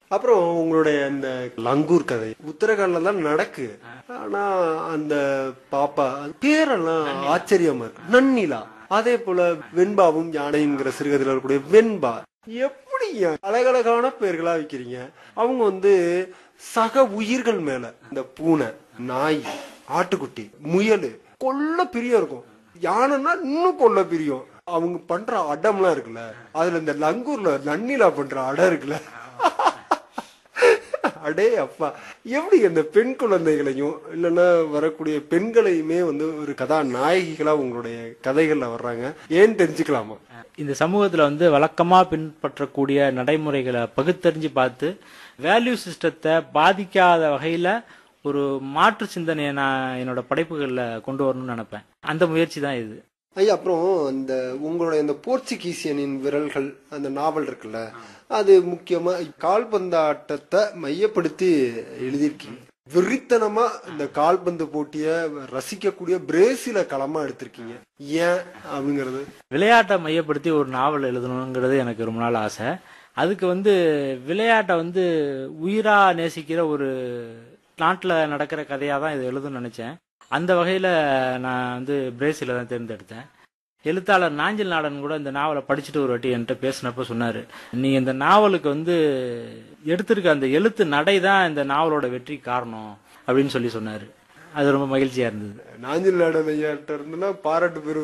அப்புறம் உங்களுடைய இந்த லங்கூர் கதை உத்தரகாண்ட்ல தான் நடக்கு ஆனா அந்த பாப்பா அது பேரெல்லாம் ஆச்சரியமா இருக்கு நன்னிலா அதே போல வெண்பாவும் யானைங்கிற சிறுகதையில் இருக்கக்கூடிய வெண்பா எப்படி அழகழகான பேர்களா வைக்கிறீங்க அவங்க வந்து சக உயிர்கள் மேல இந்த பூனை நாய் ஆட்டுக்குட்டி முயல் கொல்ல பிரியம் இருக்கும் யானைன்னா இன்னும் கொல்ல பிரியம் அவங்க பண்ற அடம்லாம் இருக்குல்ல அதுல இந்த லங்கூர்ல நன்னிலா பண்ற அடம் இருக்குல்ல அடே அப்பா எப்படி அந்த பெண் குழந்தைகளையும் இல்லைன்னா வரக்கூடிய பெண்களையுமே வந்து ஒரு கதாநாயகிகளா உங்களுடைய கதைகள்ல வர்றாங்க ஏன்னு தெரிஞ்சுக்கலாமா இந்த சமூகத்துல வந்து வழக்கமா பின்பற்றக்கூடிய நடைமுறைகளை பகுத்தறிஞ்சு பார்த்து வேல்யூ சிஸ்டத்தை பாதிக்காத வகையில ஒரு மாற்று சிந்தனையை நான் என்னோட படைப்புகள்ல கொண்டு வரணும்னு நினைப்பேன் அந்த முயற்சி தான் இது ஐயா அப்புறம் இந்த உங்களுடைய இந்த போர்ச்சுகீசியனின் விரல்கள் அந்த நாவல் இருக்குல்ல அது முக்கியமா கால்பந்தாட்டத்தை மையப்படுத்தி எழுதியிருக்கீங்க வெறித்தனமா இந்த கால்பந்து போட்டிய ரசிக்கக்கூடிய பிரேசில களமா எடுத்திருக்கீங்க ஏன் அப்படிங்கறது விளையாட்டை மையப்படுத்தி ஒரு நாவல் எழுதணுங்கிறது எனக்கு ரொம்ப நாள் ஆசை அதுக்கு வந்து விளையாட்டை வந்து உயிரா நேசிக்கிற ஒரு நாட்டில் நடக்கிற கதையாக தான் இது எழுதணும்னு நினச்சேன் அந்த வகையில் நான் வந்து பிரேசிலை தான் தேர்ந்தெடுத்தேன் எழுத்தாளர் நாஞ்சில் நாடன் கூட இந்த நாவலை படிச்சுட்டு ஒரு வாட்டி என்கிட்ட பேசினப்ப சொன்னார் நீ இந்த நாவலுக்கு வந்து எடுத்திருக்க அந்த எழுத்து நடை தான் இந்த நாவலோட வெற்றி காரணம் அப்படின்னு சொல்லி சொன்னார் அது ரொம்ப மகிழ்ச்சியாக இருந்தது நாஞ்சில் நாடன் ஐயாட்ட இருந்துன்னா பாராட்டு பெறுவது